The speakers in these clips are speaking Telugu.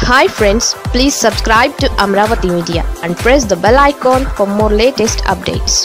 hi friends please subscribe to Amaravati media and press the bell icon for more latest updates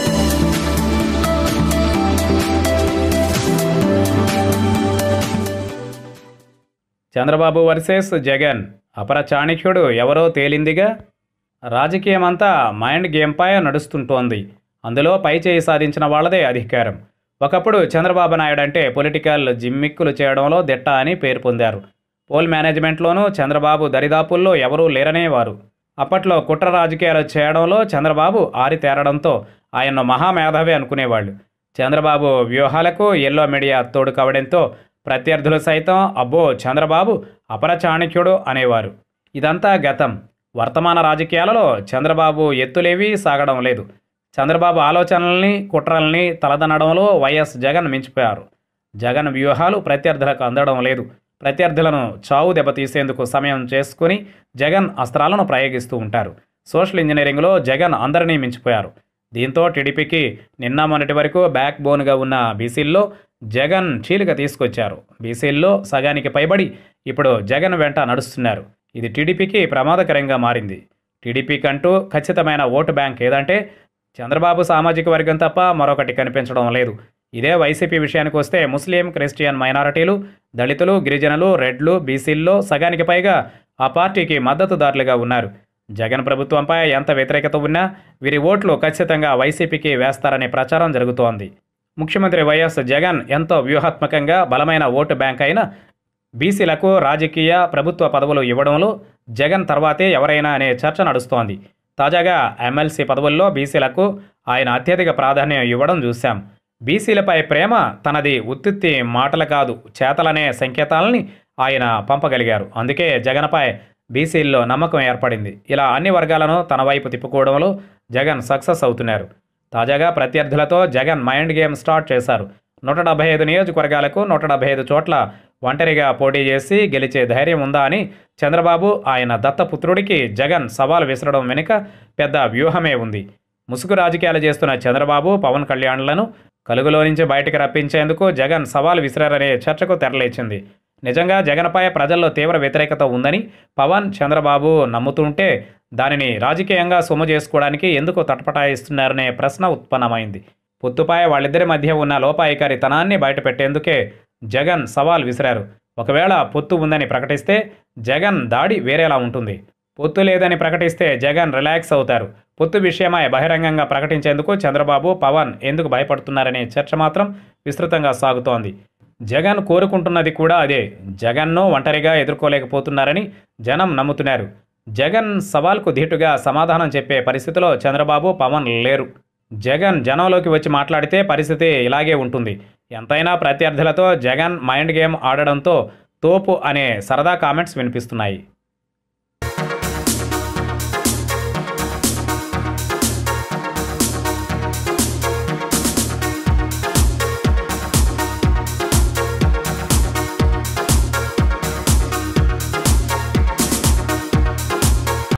Chandrababu versus Jagan అపర చాణక్యుడు ఎవరో తేలిందిగా రాజకీయమంతా మైండ్ గేమ్పై నడుస్తుంటోంది అందులో పై చేయి సాధించిన వాళ్ళదే అధికారం ఒకప్పుడు చంద్రబాబు నాయుడు అంటే పొలిటికల్ జిమ్మిక్కులు చేయడంలో దిట్ట అని పేరు పొందారు పోల్ మేనేజ్మెంట్లోనూ చంద్రబాబు దరిదాపుల్లో ఎవరూ లేరనేవారు అప్పట్లో కుట్ర రాజకీయాలు చేయడంలో చంద్రబాబు ఆరితేరడంతో ఆయన్ను మహామేధావి అనుకునేవాళ్ళు చంద్రబాబు వ్యూహాలకు ఎల్లో మీడియా తోడు కావడంతో ప్రత్యర్థులు సైతం అబ్బో చంద్రబాబు అపర చాణక్యుడు అనేవారు ఇదంతా గతం వర్తమాన రాజకీయాలలో చంద్రబాబు ఎత్తులేవీ సాగడం లేదు చంద్రబాబు ఆలోచనల్ని కుట్రల్ని తలదనడంలో వైఎస్ జగన్ మించిపోయారు జగన్ వ్యూహాలు ప్రత్యర్థులకు అందడం లేదు ప్రత్యర్థులను చావు దెబ్బతీసేందుకు సమయం చేసుకుని జగన్ అస్త్రాలను ప్రయోగిస్తూ ఉంటారు సోషల్ ఇంజనీరింగ్లో జగన్ అందరినీ మించిపోయారు దీంతో టీడీపీకి నిన్న మొన్నటి వరకు బ్యాక్ బోన్గా ఉన్న బీసీల్లో జగన్ చీలిక తీసుకొచ్చారు బీసీల్లో సగానికి పైబడి ఇప్పుడు జగన్ వెంట నడుస్తున్నారు ఇది టీడీపీకి ప్రమాదకరంగా మారింది టీడీపీ కంటూ ఖచ్చితమైన ఓటు బ్యాంక్ ఏదంటే చంద్రబాబు సామాజిక వర్గం తప్ప మరొకటి కనిపించడం లేదు ఇదే వైసీపీ విషయానికి వస్తే ముస్లిం క్రిస్టియన్ మైనారిటీలు దళితులు గిరిజనులు రెడ్లు బీసీల్లో సగానికి పైగా ఆ పార్టీకి మద్దతుదారులుగా ఉన్నారు జగన్ ప్రభుత్వంపై ఎంత వ్యతిరేకత ఉన్నా వీరి ఓట్లు ఖచ్చితంగా వైసీపీకి వేస్తారనే ప్రచారం జరుగుతోంది ముఖ్యమంత్రి వైఎస్ జగన్ ఎంతో వ్యూహాత్మకంగా బలమైన ఓటు బ్యాంక్ అయిన బీసీలకు రాజకీయ ప్రభుత్వ పదవులు ఇవ్వడంలో జగన్ తర్వాతే ఎవరైనా అనే చర్చ నడుస్తోంది తాజాగా ఎమ్మెల్సీ పదవుల్లో బీసీలకు ఆయన అత్యధిక ప్రాధాన్యం ఇవ్వడం చూశాం బీసీలపై ప్రేమ తనది ఉత్తుత్తి మాటలు కాదు చేతలనే సంకేతాలని ఆయన పంపగలిగారు అందుకే జగన్పై బీసీల్లో నమ్మకం ఏర్పడింది ఇలా అన్ని వర్గాలను తన వైపు తిప్పుకోవడంలో జగన్ సక్సెస్ అవుతున్నారు తాజాగా ప్రత్యర్థులతో జగన్ మైండ్ గేమ్ స్టార్ట్ చేశారు నూట డెబ్బై ఐదు నియోజకవర్గాలకు నూట డెబ్బై ఐదు చోట్ల ఒంటరిగా పోటీ చేసి గెలిచే ధైర్యం ఉందా అని చంద్రబాబు ఆయన దత్తపుత్రుడికి జగన్ సవాల్ విసరడం వెనుక పెద్ద వ్యూహమే ఉంది ముసుగు రాజకీయాలు చేస్తున్న చంద్రబాబు పవన్ కళ్యాణ్లను కలుగులో నుంచి బయటకు రప్పించేందుకు జగన్ సవాల్ విసిరారనే చర్చకు తెరలేచింది నిజంగా జగన్పై ప్రజల్లో తీవ్ర వ్యతిరేకత ఉందని పవన్ చంద్రబాబు నమ్ముతుంటే దానిని రాజకీయంగా సొమ్ము చేసుకోవడానికి ఎందుకు తటపటాయిస్తున్నారనే ప్రశ్న ఉత్పన్నమైంది పొత్తుపై వాళ్ళిద్దరి మధ్య ఉన్న లోపాయికారితనాన్ని బయటపెట్టేందుకే జగన్ సవాల్ విసిరారు ఒకవేళ పొత్తు ఉందని ప్రకటిస్తే జగన్ దాడి వేరేలా ఉంటుంది పొత్తు లేదని ప్రకటిస్తే జగన్ రిలాక్స్ అవుతారు పొత్తు విషయమై బహిరంగంగా ప్రకటించేందుకు చంద్రబాబు పవన్ ఎందుకు భయపడుతున్నారనే చర్చ మాత్రం విస్తృతంగా సాగుతోంది జగన్ కోరుకుంటున్నది కూడా అదే జగన్ను ఒంటరిగా ఎదుర్కోలేకపోతున్నారని జనం నమ్ముతున్నారు జగన్ సవాల్కు ధీటుగా సమాధానం చెప్పే పరిస్థితిలో చంద్రబాబు పవన్ లేరు జగన్ జనంలోకి వచ్చి మాట్లాడితే పరిస్థితి ఇలాగే ఉంటుంది ఎంతైనా ప్రత్యర్థులతో జగన్ మైండ్ గేమ్ ఆడడంతో తోపు అనే సరదా కామెంట్స్ వినిపిస్తున్నాయి